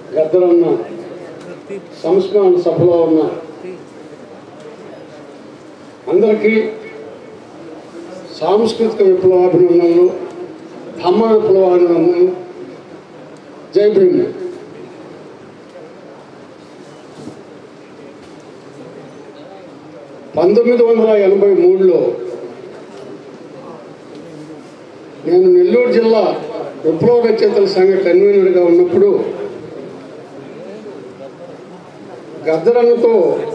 గద్దరన్న సంస్కరణ సభలో ఉన్న అందరికీ సాంస్కృతిక విప్లవాభినందనలు ధమ్మ విప్లవాభినందనలు జై భీమ్ పంతొమ్మిది వందల ఎనభై మూడులో నేను నెల్లూరు జిల్లా విప్లవ రచయితల సంఘ కన్వీనర్గా ఉన్నప్పుడు గద్దరన్నతో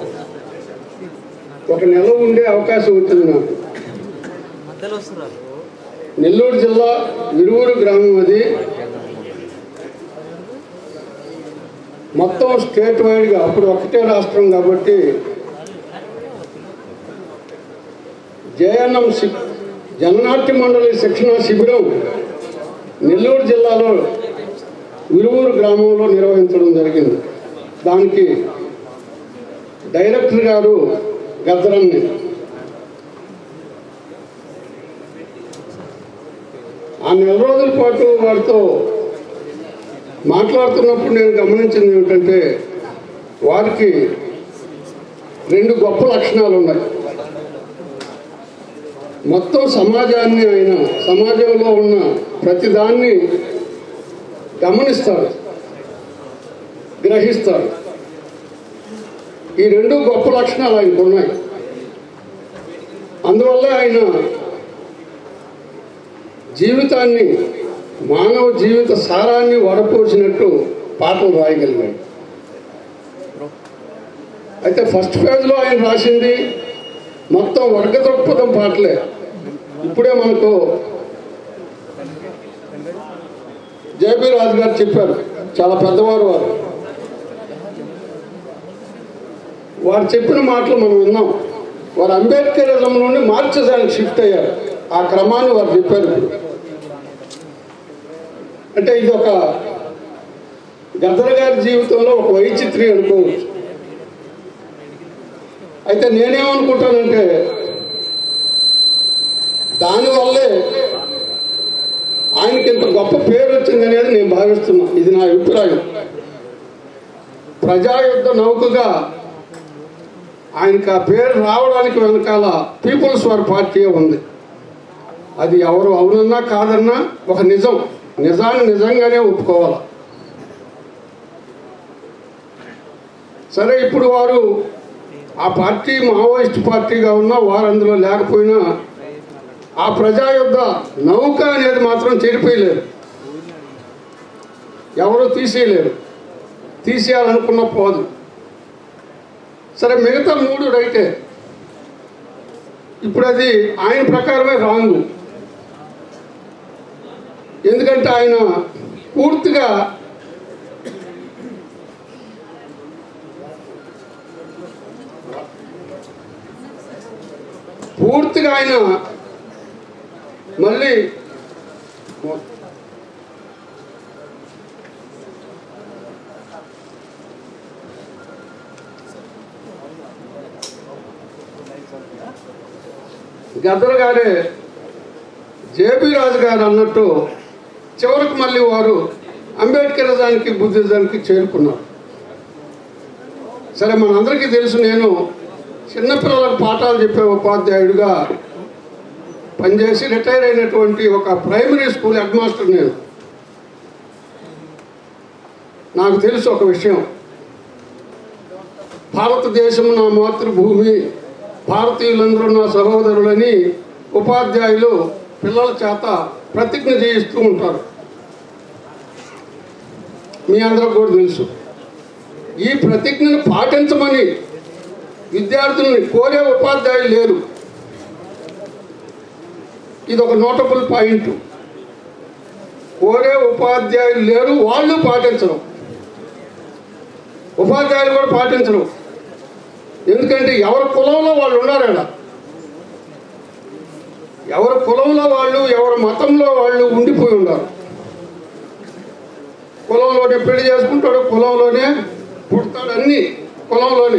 ఒక నెల ఉండే అవకాశం వచ్చింది నాకు మధ్యలో వస్తున్నారు నెల్లూరు జిల్లా విరువురు గ్రామం అది మొత్తం స్టేట్ వైడ్గా అప్పుడు ఒకటే రాష్ట్రం కాబట్టి జేఎన్ఎం శి జననాట్య మండలి శిక్షణ శిబిరం నెల్లూరు జిల్లాలో విరువురు గ్రామంలో నిర్వహించడం జరిగింది దానికి డైరెక్టర్ గారు గద్దరన్ని ఆ నెల రోజుల పాటు వారితో మాట్లాడుతున్నప్పుడు నేను గమనించింది ఏమిటంటే వారికి రెండు గొప్ప లక్షణాలు ఉన్నాయి మొత్తం సమాజాన్ని ఆయన సమాజంలో ఉన్న ప్రతిదాన్ని గమనిస్తాడు గ్రహిస్తాడు ఈ రెండు గొప్ప లక్షణాలు ఆయనకు ఉన్నాయి అందువల్ల ఆయన జీవితాన్ని మానవ జీవిత సారాన్ని వడపోసినట్టు పాటలు రాయగలిగాడు అయితే ఫస్ట్ పేజ్లో ఆయన రాసింది మొత్తం వర్గ దృక్పథం పాటలే ఇప్పుడే మనకు జేబీ రాజు గారు చెప్పారు చాలా పెద్దవారు వారు వారు చెప్పిన మాటలు మనం విన్నాం వారు అంబేద్కరిజం నుండి మార్క్సిజానికి షిఫ్ట్ అయ్యారు ఆ క్రమాన్ని వారు చెప్పారు ఇప్పుడు అంటే ఇది ఒక గద్దర్ గారి జీవితంలో ఒక వైచిత్రి అనుకోవచ్చు అయితే నేనేమనుకుంటానంటే దానివల్లే ఆయనకి ఇంత గొప్ప పేరు వచ్చింది అనేది నేను భావిస్తున్నా ఇది నా అభిప్రాయం ప్రజాయుద్ధ నౌకగా ఆయనకి ఆ పేరు రావడానికి వెనకాల పీపుల్స్ వార్ పార్టీ ఉంది అది ఎవరు అవునన్నా కాదన్నా ఒక నిజం నిజాన్ని నిజంగానే ఒప్పుకోవాలి సరే ఇప్పుడు వారు ఆ పార్టీ మావోయిస్ట్ పార్టీగా ఉన్నా వారు అందులో లేకపోయినా ఆ ప్రజాయుద్ధ నౌక అనేది మాత్రం చెడిపోయలేరు ఎవరు తీసేయలేరు తీసేయాలనుకున్న పోదు సరే మిగతా మూడు రైటే ఇప్పుడు అది ఆయన ప్రకారమే రాంగు ఎందుకంటే ఆయన పూర్తిగా పూర్తిగా ఆయన మళ్ళీ గద్దర్ గారే జేబీ రాజు గారు అన్నట్టు చివరికి మళ్ళీ వారు అంబేద్కరిజానికి బుద్ధిజానికి చేరుకున్నారు సరే మనందరికీ తెలుసు నేను చిన్నపిల్లలకు పాఠాలు చెప్పే ఉపాధ్యాయుడిగా పనిచేసి రిటైర్ అయినటువంటి ఒక ప్రైమరీ స్కూల్ హెడ్ మాస్టర్ నేను నాకు తెలుసు ఒక విషయం భారతదేశం నా మాతృభూమి భారతీయులందరూ నా సహోదరులని ఉపాధ్యాయులు పిల్లల చేత ప్రతిజ్ఞ చేయిస్తూ ఉంటారు మీ అందరికి కూడా తెలుసు ఈ ప్రతిజ్ఞను పాటించమని విద్యార్థుల్ని కోరే ఉపాధ్యాయులు లేరు ఇది ఒక నోటబుల్ పాయింట్ కోరే ఉపాధ్యాయులు లేరు వాళ్ళు పాటించరు ఉపాధ్యాయులు కూడా పాటించరు ఎందుకంటే ఎవరి కులంలో వాళ్ళు ఉన్నారు ఇక్కడ ఎవరి కులంలో వాళ్ళు ఎవరి మతంలో వాళ్ళు ఉండిపోయి ఉన్నారు కులంలోనే పెళ్లి చేసుకుంటాడు కులంలోనే పుడతాడు అన్ని కులంలోనే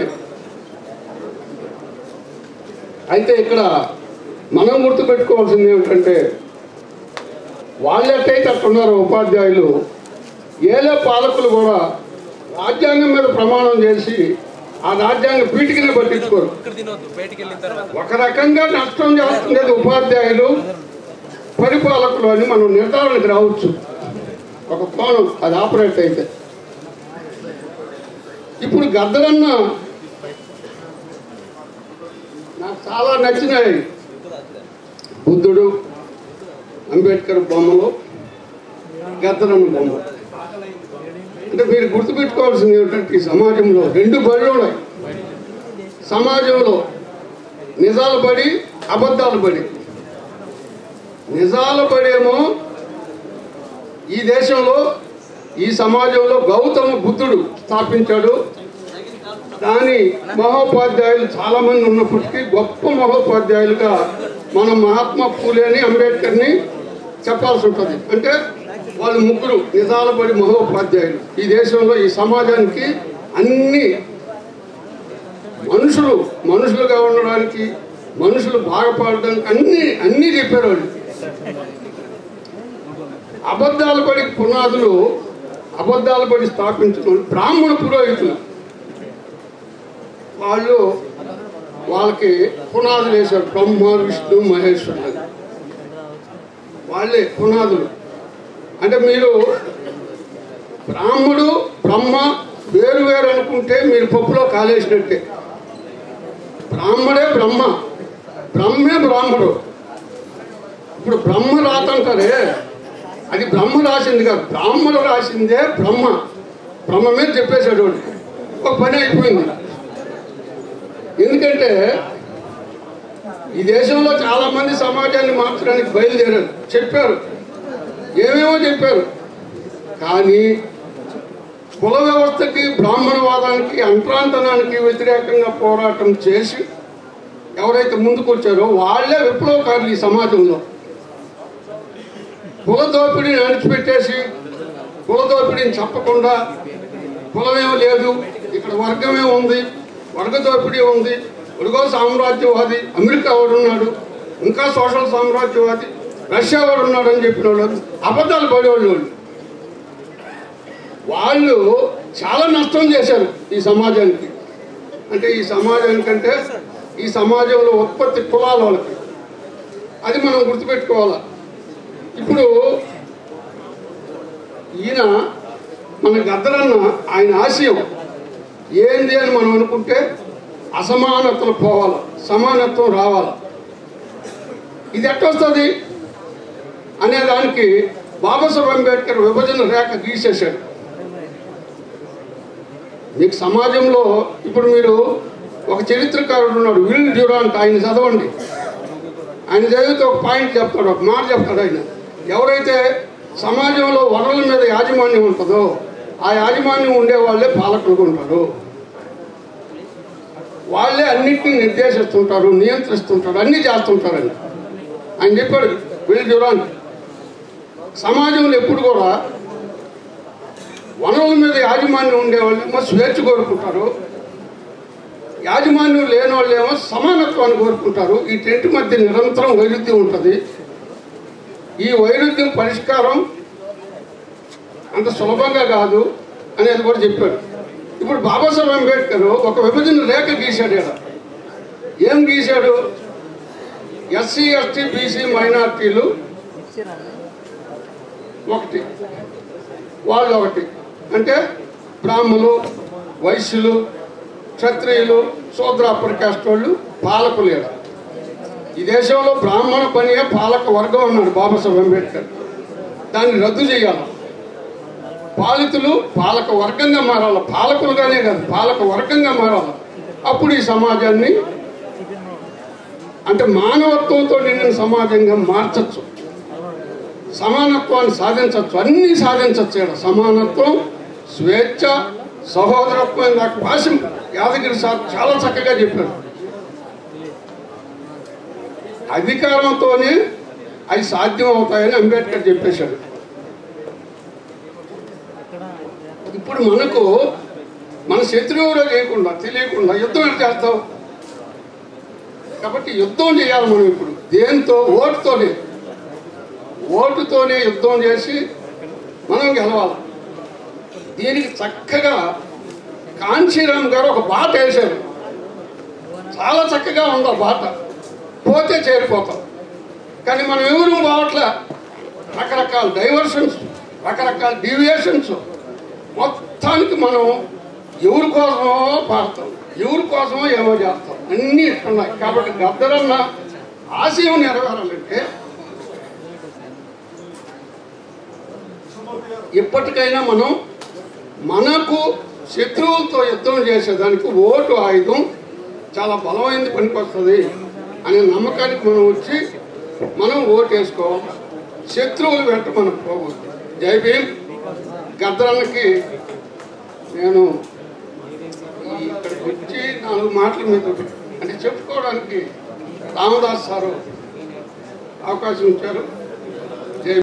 అయితే ఇక్కడ మనం గుర్తుపెట్టుకోవాల్సింది ఏమిటంటే వాళ్ళు ఎట్టయితే అట్టున్నారు ఉపాధ్యాయులు ఏలే పాలకులు కూడా రాజ్యాంగం మీద ప్రమాణం చేసి ఆ రాజ్యాంగ పీఠికనే పట్టించుకోరు ఇక్కడ తినొద్దు బయటికి వెళ్ళిన తర్వాత ఒక రకంగా నష్టం చేస్తున్నది ఉపాధ్యాయులు పరిపాలకులు అని మనం నిర్ధారణకు రావచ్చు ఒక కోణం అది ఆపరేట్ అయితే ఇప్పుడు గద్దరన్న నాకు చాలా నచ్చినాయి బుద్ధుడు అంబేద్కర్ బొమ్మలు గద్దరన్న బొమ్మ అంటే మీరు గుర్తుపెట్టుకోవాల్సింది ఏమిటంటే ఈ సమాజంలో రెండు బడులు ఉన్నాయి సమాజంలో నిజాలు పడి అబద్ధాలు పడి నిజాలు పడేమో ఈ దేశంలో ఈ సమాజంలో గౌతమ బుద్ధుడు స్థాపించాడు కానీ మహోపాధ్యాయులు చాలా మంది ఉన్నప్పటికీ గొప్ప మహోపాధ్యాయులుగా మనం మహాత్మా పూలేని అంబేద్కర్ని చెప్పాల్సి ఉంటుంది అంటే వాళ్ళు ముగ్గురు నిజాలు పడి మహోపాధ్యాయులు ఈ దేశంలో ఈ సమాజానికి అన్ని మనుషులు మనుషులుగా ఉండడానికి మనుషులు బాగుపడడానికి అన్ని అన్నీ చెప్పారు వాళ్ళు అబద్ధాలు పడి పునాదులు అబద్ధాలు పడి స్థాపించిన వాళ్ళు బ్రాహ్మణ పురోహితులు వాళ్ళు వాళ్ళకి పునాదులు వేశారు బ్రహ్మ విష్ణు మహేశ్వరులు అని. వాళ్ళే పునాదులు అంటే మీరు బ్రాహ్మడు బ్రహ్మ వేరు వేరు అనుకుంటే మీరు పప్పులో కాలేసినట్టే బ్రాహ్మడే బ్రహ్మ బ్రహ్మే బ్రాహ్మడు ఇప్పుడు బ్రహ్మ రాతంటారే అది బ్రహ్మ రాసింది కాదు బ్రాహ్మడు రాసిందే బ్రహ్మ బ్రహ్మ మీద చెప్పేశాడు వాడు ఒక పని అయిపోయింది ఎందుకంటే ఈ దేశంలో చాలా మంది సమాజాన్ని మార్చడానికి బయలుదేరారు చెప్పారు ఏమేమో చెప్పారు కానీ కుల వ్యవస్థకి బ్రాహ్మణవాదానికి అంట్రాంతనానికి వ్యతిరేకంగా పోరాటం చేసి ఎవరైతే ముందుకు వచ్చారో వాళ్ళే విప్లవకారులు ఈ సమాజంలో కుల దోపిడీని అణిచిపెట్టేసి కుల దోపిడీని చెప్పకుండా కులమేమో లేదు ఇక్కడ వర్గమే ఉంది వర్గ దోపిడీ ఉంది ఉడుగో సామ్రాజ్యవాది అమెరికా వాడు ఉన్నాడు ఇంకా సోషల్ సామ్రాజ్యవాది రష్యా వాడు ఉన్నాడు అని చెప్పిన వాళ్ళు అబద్ధాలు పడేవాళ్ళు వాళ్ళు వాళ్ళు చాలా నష్టం చేశారు ఈ సమాజానికి అంటే ఈ సమాజానికంటే ఈ సమాజంలో ఉత్పత్తి కులాల వాళ్ళకి అది మనం గుర్తుపెట్టుకోవాలి ఇప్పుడు ఈయన మన గద్దరన్న ఆయన ఆశయం ఏంది అని మనం అనుకుంటే అసమానతలు పోవాలి సమానత్వం రావాలి ఇది ఎట్టొస్తుంది అనే దానికి బాబాసాహెబ్ అంబేద్కర్ విభజన రేఖ గీసేశాడు మీకు సమాజంలో ఇప్పుడు మీరు ఒక చరిత్రకారుడు ఉన్నాడు విల్ డ్యూరాంట్ ఆయన చదవండి ఆయన చదివితే ఒక పాయింట్ చెప్తాడు ఒక మాట చెప్తాడు ఆయన ఎవరైతే సమాజంలో వనరుల మీద యాజమాన్యం ఉంటుందో ఆ యాజమాన్యం ఉండే వాళ్ళే పాలకులుగా ఉంటారు వాళ్ళే అన్నిటిని నిర్దేశిస్తుంటారు నియంత్రిస్తుంటారు అన్నీ చేస్తుంటారని ఆయన చెప్పాడు విల్ డ్యూరాంట్ సమాజంలో ఎప్పుడు కూడా వనరుల మీద యాజమాన్యం ఉండేవాళ్ళేమో స్వేచ్ఛ కోరుకుంటారు యాజమాన్యం లేని వాళ్ళేమో సమానత్వాన్ని కోరుకుంటారు ఈ టెంట్ మధ్య నిరంతరం వైరుధ్యం ఉంటుంది ఈ వైరుధ్యం పరిష్కారం అంత సులభంగా కాదు అనేది కూడా చెప్పాడు ఇప్పుడు బాబాసాహెబ్ అంబేద్కర్ ఒక విభజన రేఖ గీశాడు ఇక్కడ ఏం గీశాడు ఎస్సీ ఎస్టీ బీసీ మైనార్టీలు ఒకటి వాళ్ళు ఒకటి అంటే బ్రాహ్మలు వైశ్యులు క్షత్రియులు శూద్రాపర్ కాస్ట్ వాళ్ళు పాలకులు ఈడ. ఈ దేశంలో బ్రాహ్మణ పనియే పాలక వర్గం అన్నాడు బాబాసాహెబ్ అంబేద్కర్ దాన్ని రద్దు చేయాలి పాలితులు పాలక వర్గంగా మారాలి పాలకులుగానే కాదు పాలక వర్గంగా మారాలి అప్పుడు ఈ సమాజాన్ని అంటే మానవత్వంతో నిండిన సమాజంగా మార్చచ్చు సమానత్వాన్ని సాధించవచ్చు అన్నీ సాధించవచ్చు ఇక్కడ సమానత్వం స్వేచ్ఛ సహోదరత్వం నాకు భాష్యం యాదగిరి సార్ చాలా చక్కగా చెప్పారు అధికారంతోనే అవి సాధ్యం అవుతాయని అంబేద్కర్ చెప్పేశాడు ఇప్పుడు మనకు మన శత్రువులో చేయకుండా తెలియకుండా యుద్ధం ఎట్లా చేస్తావు కాబట్టి యుద్ధం చేయాలి మనం ఇప్పుడు దేంతో ఓటుతోనే ఓటుతోనే యుద్ధం చేసి మనం గెలవాలి దీనికి చక్కగా కాంచీరామ్ గారు ఒక బాట వేశారు చాలా చక్కగా ఉంది ఆ బాట పోతే చేరిపోతాం కానీ మనం ఎవరు పోవట్లే రకరకాల డైవర్షన్స్ రకరకాల డీవియేషన్స్ మొత్తానికి మనం ఎవరి కోసమో పాడతాం ఎవరి కోసమో ఏమో చేస్తాం అన్నీ ఇస్తున్నాయి కాబట్టి గద్దరన్న ఆశయం నెరవేరాలంటే ఇప్పటికైనా మనం మనకు శత్రువులతో యుద్ధం చేసేదానికి ఓటు ఆయుధం చాలా బలమైనది పనికొస్తుంది అనే నమ్మకానికి మనం వచ్చి మనం ఓటు వేసుకోవాలి శత్రువులు వెంట మనం పోకూడదు జై భీమ్ గద్దరన్నకి నేను ఈ ఇక్కడికి వచ్చి నాలుగు మాటలు మీద అంటే చెప్పుకోవడానికి రామదాస్ సారు అవకాశం ఇచ్చారు